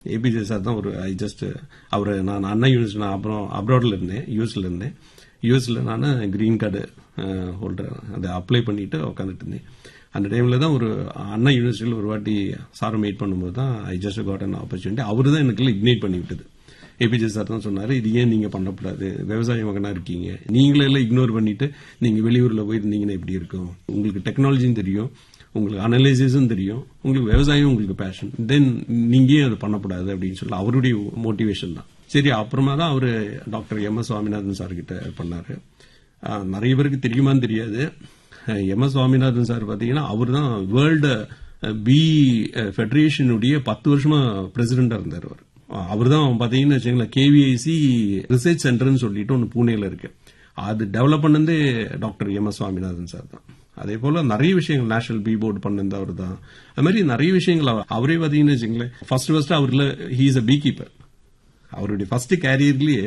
APJ sir தான் ஒரு I just அவர் நான் அண்ணா யூனிவர்சிட்டி நான் அப்புறம் அப்ராட்ல இருந்தேன் யூஎஸ்ல இருந்தேன் யூஎஸ்ல நான் கிரீன் கார்டு ஹோல்டர் அதை அப்ளை பண்ணிட்டு உட்காந்துட்டு இருந்தேன் அந்த டைம்ல தான் ஒரு அண்ணா யூனிவர்சிட்டியில் ஒரு வாட்டி சாரை மீட் பண்ணும்போது தான் I just got an opportunity அவர் தான் எனக்கு இக்னைட் பண்ணி விட்டது ஏபிஜே சார் தான் சொன்னாரு இது ஏன் நீங்க பண்ணக்கூடாது விவசாய மகனா இருக்கீங்க நீங்களே எல்லாம் இக்னோர் பண்ணிட்டு நீங்க வெளியூர்ல போயிருந்தீங்கன்னா எப்படி இருக்கும் உங்களுக்கு டெக்னாலஜியும் தெரியும் உங்களுக்கு அனலைசிஸும் தெரியும் உங்களுக்கு விவசாயம் உங்களுக்கு பேஷன் தென் நீங்க ஏன் அது பண்ணக்கூடாது அப்படின்னு சொல்லி அவருடைய மோட்டிவேஷன் தான் சரி அப்புறமா தான் அவரு doctor M S Swaminathan sir கிட்ட பண்ணாரு ஆஹ் நிறைய பேருக்கு தெரியுமான்னு தெரியாது எம் எஸ் சுவாமிநாதன் சார் பாத்தீங்கன்னா அவர் தான் வேர்ல்டு பி ஃபெடரேஷனுடைய பத்து வருஷமா பிரசிடண்டா இருந்தார் அவர் அவர் தான் பாத்தீங்கன்னா வச்சுங்களேன் கேவிஐசி ரிசர்ச் சென்டர்னு சொல்லிட்டு ஒன்று பூனேல இருக்கு அது டெவலப் பண்ணதே doctor M S Swaminathan sir தான் அதே போல நிறைய விஷயங்கள் நேஷனல் பி போர்டு பண்ணது அவர் தான் அது மாதிரி நிறைய விஷயங்கள் அவர் அவரே பாத்தீங்கன்னு வச்சுங்களேன் ஃபர்ஸ்ட் ஃபர்ஸ்ட் அவர்ல he is a bee keeper அவருடைய ஃபர்ஸ்ட் கேரியர்லயே